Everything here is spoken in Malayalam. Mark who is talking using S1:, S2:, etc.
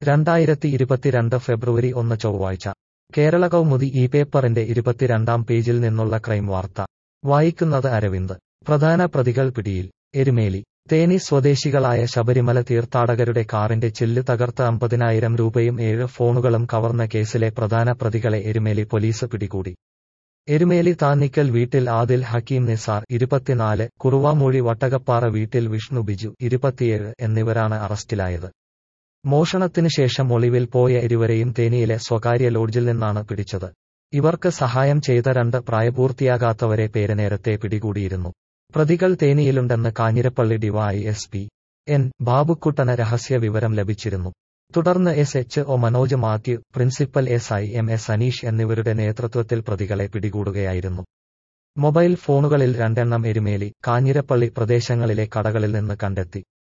S1: രണ്ടായിരത്തി ഇരുപത്തിരണ്ട് ഫെബ്രുവരി ഒന്ന് ചൊവ്വാഴ്ച കേരള കൗമുദി ഈ പേപ്പറിന്റെ ഇരുപത്തിരണ്ടാം പേജിൽ നിന്നുള്ള ക്രൈം വാർത്ത വായിക്കുന്നത് അരവിന്ദ് പ്രധാന പ്രതികൾ പിടിയിൽ എരുമേലി തേനി സ്വദേശികളായ ശബരിമല തീർത്ഥാടകരുടെ കാറിന്റെ ചില്ല് തകർത്ത് അമ്പതിനായിരം രൂപയും ഏഴ് ഫോണുകളും കവർന്ന കേസിലെ പ്രധാന പ്രതികളെ എരുമേലി പോലീസ് പിടികൂടി എരുമേലി താന്നിക്കൽ വീട്ടിൽ ആദിൽ ഹക്കീം നിസാർ ഇരുപത്തിനാല് കുറുവാമൂഴി വട്ടകപ്പാറ വീട്ടിൽ വിഷ്ണു ബിജു ഇരുപത്തിയേഴ് എന്നിവരാണ് അറസ്റ്റിലായത് മോഷണത്തിനു ശേഷം ഒളിവിൽ പോയ ഇരുവരെയും തേനിയിലെ സ്വകാര്യ ലോഡ്ജിൽ നിന്നാണ് പിടിച്ചത് ഇവർക്ക് സഹായം ചെയ്ത രണ്ട് പ്രായപൂർത്തിയാകാത്തവരെ പേര് നേരത്തെ പിടികൂടിയിരുന്നു പ്രതികൾ തേനിയിലുണ്ടെന്ന് Kanjirappally DY S P N ബാബുക്കുട്ടന് രഹസ്യ വിവരം ലഭിച്ചിരുന്നു തുടർന്ന് S H O Manoj Mathew principal S I M S Aneesh എന്നിവരുടെ നേതൃത്വത്തിൽ പ്രതികളെ പിടികൂടുകയായിരുന്നു മൊബൈൽ ഫോണുകളിൽ രണ്ടെണ്ണം എരുമേലി കാഞ്ഞിരപ്പള്ളി പ്രദേശങ്ങളിലെ കടകളിൽ നിന്ന് കണ്ടെത്തി